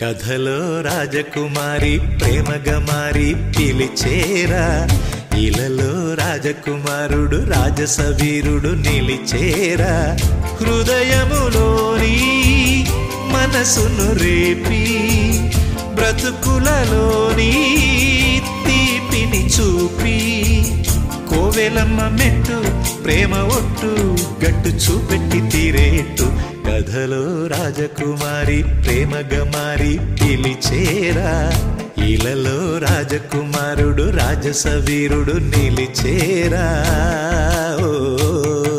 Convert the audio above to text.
కథలో రాజకుమారి ప్రేమగా మారి పిలిచేరా ఇలలో రాజకుమారుడు రాజసవీరుడు నిలిచేరా హృదయములోని మనసును రేపి బ్రతుకులలోని తీపిని చూపి కోవెలమ్మ మెట్టు ప్రేమ ఒట్టు గట్టు చూపెట్టి తీరేట్టు కథలో రాజకుమారి ప్రేమగా మారి పిలిచేరా ఇలలో రాజకుమారుడు రాజసవీరుడు నిలిచేరా ఓ